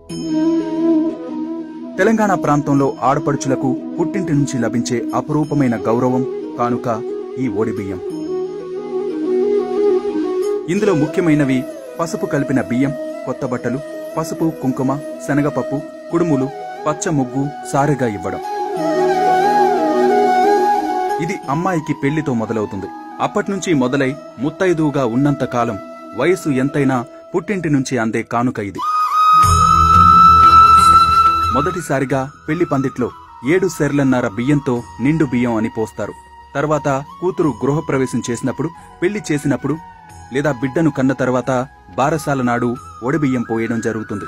తెలంగాణ ప్రాంతంలో ఆడపడుచులకు పుట్టింటి నుంచి లభించే అపురూపమైన గౌరవం కానుక ఈ ఓడిబియ్యం ఇందులో ముఖ్యమైనవి పసుపు కలిపిన బియ్యం కొత్త బట్టలు పసుపు కుంకుమ శనగపప్పు కుడుములు పచ్చ ముగ్గు సారెగా ఇవ్వడం ఇది అమ్మాయికి పెళ్లితో మొదలవుతుంది అప్పట్నుంచి మొదలై ముత్తైదువుగా ఉన్నంత కాలం వయసు ఎంతైనా పుట్టింటి నుంచి అందే కానుక ఇది మొదటిసారిగా పెళ్లి పందిట్లో ఏడు సెర్లన్నర బియ్యంతో నిండు బియ్యం అని పోస్తారు తర్వాత కూతురు గృహప్రవేశం చేసినప్పుడు పెళ్లి చేసినప్పుడు లేదా బిడ్డను కన్న తర్వాత బారసాల నాడు ఒడిబియ్యం పోయడం జరుగుతుంది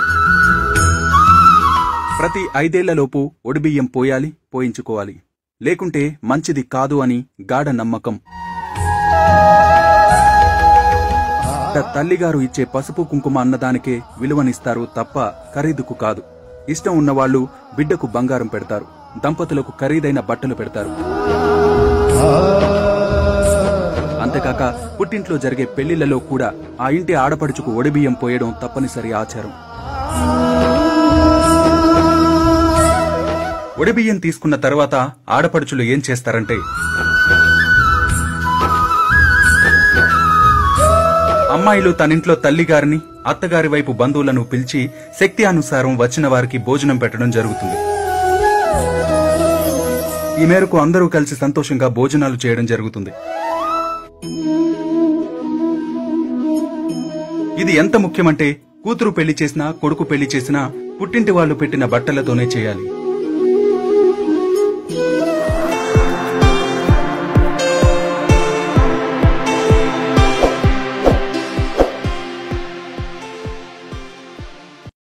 ప్రతి ఐదేళ్లలోపు ఒడిబియ్యం పోయాలి పోయించుకోవాలి లేకుంటే మంచిది కాదు అని గాఢ నమ్మకం త- తల్లిగారు ఇచ్చే పసుపు కుంకుమ అన్నదానికే విలువనిస్తారు తప్ప ఖరీదుకు కాదు ఇష్టం ఉన్నవాళ్లు బిడ్డకు బంగారం పెడతారు దంపతులకు ఖరీదైన బట్టలు పెడతారు అంతేకాక పుట్టింట్లో జరిగే పెళ్లిళ్లలో కూడా ఆ ఇంటి ఆడపడుచుకు ఒడిబియ్యం పోయడం తప్పనిసరి ఆచారం ఒడిబియ్యం తీసుకున్న తర్వాత ఆడపడుచులు ఏం చేస్తారంటే అమ్మాయిలు తనింట్లో తల్లిగారిని అత్తగారి వైపు బంధువులను పిలిచి శక్తి అనుసారం వచ్చిన వారికి భోజనం పెట్టడం జరుగుతుంది ఈ మేరకు అందరూ కలిసి సంతోషంగా భోజనాలు చేయడం జరుగుతుంది ఇది ఎంత ముఖ్యమంటే కూతురు పెళ్లి చేసినా కొడుకు పెళ్లి చేసినా పుట్టింటి వాళ్ళు పెట్టిన బట్టలతోనే చేయాలి